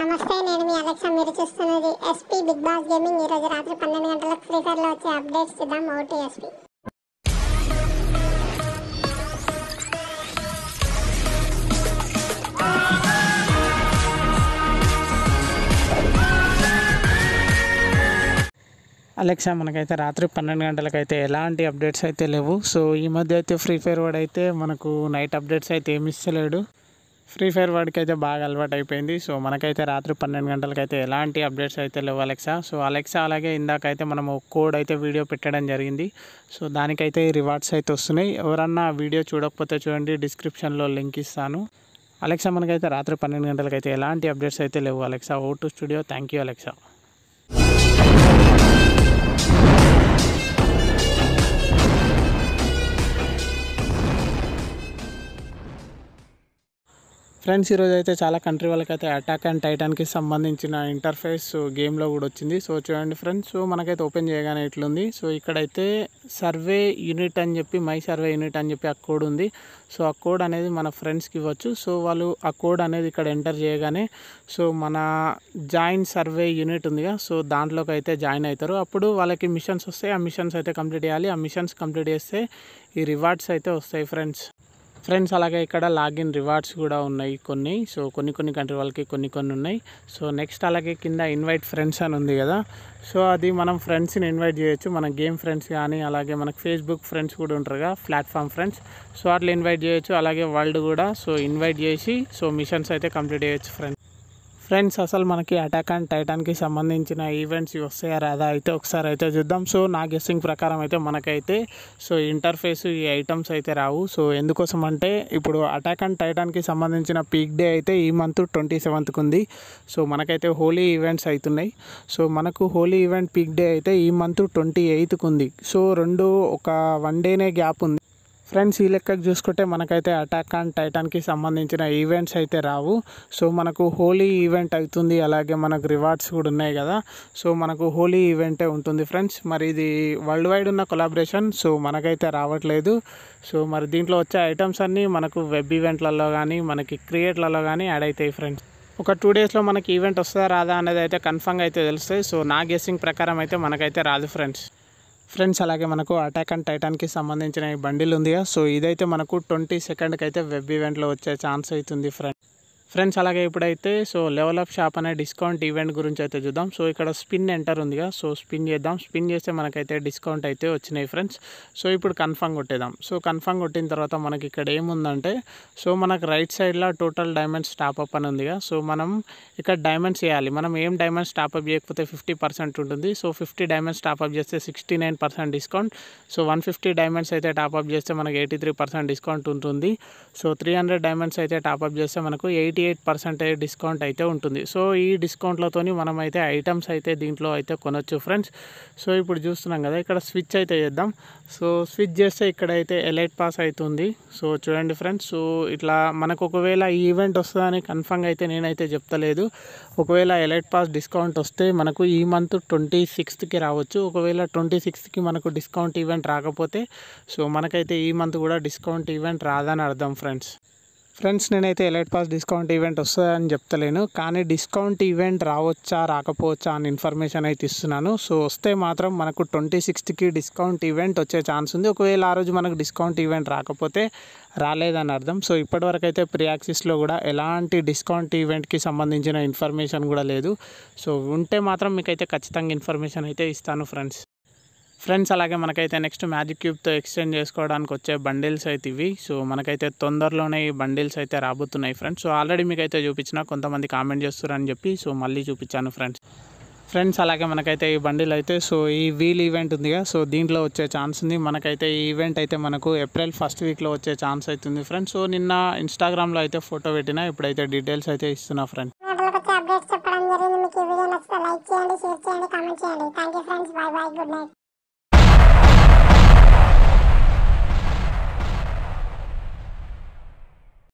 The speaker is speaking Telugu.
నమస్తే నేను మీ అలెక్సా మీరు చూస్తున్నది ఎస్పీ బిగ్ బాస్ గేమింగ్ ఈ రోజు రాత్రి పన్నెండు గంటలకు ఫ్రీ ఫైర్ లో వచ్చే అప్డేట్స్ చూద్దాం ఓటీ ఎస్పీ అలెక్సా మనకైతే రాత్రి పన్నెండు గంటలకైతే ఎలాంటి అప్డేట్స్ అయితే లేవు సో ఈ మధ్య అయితే ఫ్రీ ఫైర్ వాడు అయితే మనకు నైట్ అప్డేట్స్ అయితే ఏమి ఇస్తలేడు ఫ్రీ ఫైర్ వాడికి అయితే బాగా అలవాటు అయిపోయింది సో మనకైతే రాత్రి పన్నెండు గంటలకైతే ఎలాంటి అప్డేట్స్ అయితే లేవు అలెక్సా సో అలెక్సా అలాగే ఇందాకైతే మనము కోడ్ అయితే వీడియో పెట్టడం జరిగింది సో దానికైతే రివార్డ్స్ అయితే వస్తున్నాయి ఎవరన్నా ఆ వీడియో చూడకపోతే చూడండి డిస్క్రిప్షన్లో లింక్ ఇస్తాను అలెక్సా మనకైతే రాత్రి పన్నెండు గంటలకైతే ఎలాంటి అప్డేట్స్ అయితే లేవు అలెక్సా ఓ to studio thank you Alexa friends ఈరోజు అయితే చాలా కంట్రీ వాళ్ళకైతే అటాక్ అండ్ టైటాన్కి సంబంధించిన ఇంటర్ఫేస్ గేమ్లో కూడా వచ్చింది సో చూడండి ఫ్రెండ్స్ సో మనకైతే ఓపెన్ చేయగానే ఇట్లుంది సో ఇక్కడైతే సర్వే యూనిట్ అని చెప్పి మై సర్వే యూనిట్ అని చెప్పి ఆ కోడ్ ఉంది సో ఆ కోడ్ అనేది మన ఫ్రెండ్స్కి ఇవ్వచ్చు సో వాళ్ళు ఆ కోడ్ అనేది ఇక్కడ ఎంటర్ చేయగానే సో మన జాయిన్ సర్వే యూనిట్ ఉందిగా సో దాంట్లోకి అయితే జాయిన్ అవుతారు అప్పుడు వాళ్ళకి మిషన్స్ వస్తాయి ఆ మిషన్స్ అయితే కంప్లీట్ చేయాలి ఆ మిషన్స్ కంప్లీట్ చేస్తే ఈ రివార్డ్స్ అయితే వస్తాయి ఫ్రెండ్స్ ఫ్రెండ్స్ అలాగే ఇక్కడ లాగిన్ రివార్డ్స్ కూడా ఉన్నాయి కొన్ని సో కొన్ని కొన్ని కంట్రీ వాళ్ళకి కొన్ని కొన్ని ఉన్నాయి సో నెక్స్ట్ అలాగే కింద ఇన్వైట్ ఫ్రెండ్స్ అని ఉంది కదా సో అది మనం ఫ్రెండ్స్ని ఇన్వైట్ చేయొచ్చు మన గేమ్ ఫ్రెండ్స్ కానీ అలాగే మనకు ఫేస్బుక్ ఫ్రెండ్స్ కూడా ఉంటారుగా ప్లాట్ఫామ్ ఫ్రెండ్స్ సో అట్లా ఇన్వైట్ చేయొచ్చు అలాగే వరల్డ్ కూడా సో ఇన్వైట్ చేసి సో మిషన్స్ అయితే కంప్లీట్ చేయొచ్చు ఫ్రెండ్స్ ఫ్రెండ్స్ అసలు మనకి అటాక్ అండ్ టైటాన్కి సంబంధించిన ఈవెంట్స్ వస్తాయా రాదా అయితే ఒకసారి అయితే చూద్దాం సో నా గెస్సింగ్ ప్రకారం అయితే మనకైతే సో ఇంటర్ఫేస్ ఈ ఐటమ్స్ అయితే రావు సో ఎందుకోసం అంటే ఇప్పుడు అటాక్ అండ్ టైటాన్కి సంబంధించిన పీక్ డే అయితే ఈ మంత్ ట్వంటీ సెవెంత్కి ఉంది సో మనకైతే హోలీ ఈవెంట్స్ అవుతున్నాయి సో మనకు హోలీ ఈవెంట్ పీక్ డే అయితే ఈ మంత్ ట్వంటీ ఎయిత్కి ఉంది సో రెండు ఒక వన్ డేనే గ్యాప్ ఉంది ఫ్రెండ్స్ ఈ లెక్కకు చూసుకుంటే మనకైతే అటాక్ అండ్ టైటాన్కి సంబంధించిన ఈవెంట్స్ అయితే రావు సో మనకు హోలీ ఈవెంట్ అవుతుంది అలాగే మనకు రివార్డ్స్ కూడా ఉన్నాయి కదా సో మనకు హోలీ ఈవెంటే ఉంటుంది ఫ్రెండ్స్ మరి ఇది వరల్డ్ వైడ్ ఉన్న కొలాబరేషన్ సో మనకైతే రావట్లేదు సో మరి దీంట్లో వచ్చే ఐటమ్స్ అన్నీ మనకు వెబ్ ఈవెంట్లలో కానీ మనకి క్రియేట్లలో కానీ యాడ్ అవుతాయి ఫ్రెండ్స్ ఒక టూ డేస్లో మనకి ఈవెంట్ వస్తుందా రాదా అనేది అయితే కన్ఫర్మ్గా అయితే తెలుస్తుంది సో నా గెస్సింగ్ ప్రకారం అయితే మనకైతే రాదు ఫ్రెండ్స్ ఫ్రెండ్స్ అలాగే మనకు అటాక్ అండ్ టైటాన్కి సంబంధించిన ఈ బండిల్ ఉంది కదా సో ఇదైతే మనకు ట్వంటీ సెకండ్కి అయితే వెబ్ ఈవెంట్లో వచ్చే ఛాన్స్ అవుతుంది ఫ్రెండ్ ఫ్రెండ్స్ అలాగే ఇప్పుడైతే సో లెవెల్ అప్ షాప్ అనే డిస్కౌంట్ ఈవెంట్ గురించి అయితే చూద్దాం సో ఇక్కడ స్పిన్ ఎంటర్ ఉందిగా సో స్పిన్ చేద్దాం స్పిన్ చేస్తే మనకైతే డిస్కౌంట్ అయితే వచ్చినాయి ఫ్రెండ్స్ సో ఇప్పుడు కన్ఫర్మ్ కొట్టేద్దాం సో కన్ఫర్మ్ కొట్టిన తర్వాత మనకి ఇక్కడ ఏముందంటే సో మనకు రైట్ సైడ్లో టోటల్ డైమండ్స్ టాప్అప్ అని ఉందిగా సో మనం ఇక్కడ డైమండ్స్ చేయాలి మనం ఏం డైమండ్స్ టాప్అప్ చేయకపోతే ఫిఫ్టీ పర్సెంట్ ఉంటుంది సో ఫిఫ్టీ డైమండ్స్ టాప్అప్ చేస్తే sixty nine percent discount so one fifty diamonds అయితే టాప్అప్ చేస్తే మనకు ఎయిటీ త్రీ పర్సెంట్ డిస్కౌంట్ ఉంటుంది సో త్రీ హండ్రెడ్ డైమండ్స్ అయితే టాప్అప్ చేస్తే మనకు ఎయిటీ ఎయిట్ పర్సెంటేజ్ డిస్కౌంట్ అయితే ఉంటుంది సో ఈ డిస్కౌంట్లతోని మనం అయితే ఐటమ్స్ అయితే దీంట్లో అయితే కొనొచ్చు ఫ్రెండ్స్ సో ఇప్పుడు చూస్తున్నాం కదా ఇక్కడ స్విచ్ అయితే చేద్దాం సో స్విచ్ చేస్తే ఇక్కడైతే ఎలైట్ పాస్ అవుతుంది సో చూడండి ఫ్రెండ్స్ సో ఇట్లా మనకు ఒకవేళ ఈ ఈవెంట్ వస్తుందని కన్ఫర్మ్గా అయితే నేనైతే చెప్తలేదు ఒకవేళ ఎలైట్ పాస్ డిస్కౌంట్ వస్తే మనకు ఈ మంత్ ట్వంటీ సిక్స్త్కి రావచ్చు ఒకవేళ ట్వంటీ సిక్స్త్కి మనకు డిస్కౌంట్ ఈవెంట్ రాకపోతే సో మనకైతే ఈ మంత్ కూడా డిస్కౌంట్ ఈవెంట్ రాదని అర్థం ఫ్రెండ్స్ ఫ్రెండ్స్ నేనైతే ఎలైట్ పాస్ డిస్కౌంట్ ఈవెంట్ వస్తుందని చెప్తలేను కానీ డిస్కౌంట్ ఈవెంట్ రావచ్చా రాకపోవచ్చా అని ఇన్ఫర్మేషన్ అయితే ఇస్తున్నాను సో వస్తే మాత్రం మనకు ట్వంటీ సిక్స్త్కి డిస్కౌంట్ ఈవెంట్ వచ్చే ఛాన్స్ ఉంది ఒకవేళ ఆ రోజు మనకు డిస్కౌంట్ ఈవెంట్ రాకపోతే రాలేదని అర్థం సో ఇప్పటివరకు అయితే ప్రియాక్సిస్లో కూడా ఎలాంటి డిస్కౌంట్ ఈవెంట్కి సంబంధించిన ఇన్ఫర్మేషన్ కూడా లేదు సో ఉంటే మాత్రం మీకైతే ఖచ్చితంగా ఇన్ఫర్మేషన్ అయితే ఇస్తాను ఫ్రెండ్స్ ఫ్రెండ్స్ అలాగే మనకైతే నెక్స్ట్ మ్యాజిక్ క్యూబ్తో ఎక్స్చేంజ్ చేసుకోవడానికి వచ్చే బండిల్స్ అయితే ఇవి సో మనకైతే తొందరలోనే ఈ బండిల్స్ అయితే రాబోతున్నాయి ఫ్రెండ్స్ సో ఆల్రెడీ మీకైతే చూపించిన కొంతమంది కామెంట్ చేస్తారని చెప్పి సో మళ్ళీ చూపించాను ఫ్రెండ్స్ ఫ్రెండ్స్ అలాగే మనకైతే ఈ బండిల్ అయితే సో ఈ వీల్ ఈవెంట్ ఉందిగా సో దీంట్లో వచ్చే ఛాన్స్ ఉంది మనకైతే ఈ ఈవెంట్ అయితే మనకు ఏప్రిల్ ఫస్ట్ వీక్లో వచ్చే ఛాన్స్ అవుతుంది ఫ్రెండ్స్ సో నిన్న ఇన్స్టాగ్రామ్లో అయితే ఫోటో పెట్టినా ఇప్పుడైతే డీటెయిల్స్ అయితే ఇస్తున్నా ఫ్రెండ్స్ గంటలకు వచ్చే అప్డేట్స్ చెప్పడం జరిగింది మీకు ఈ వీడియో నచ్చితే లైక్ చేయండి షేర్ చేయండి కామెంట్ చేయండి thank you friends bye bye good night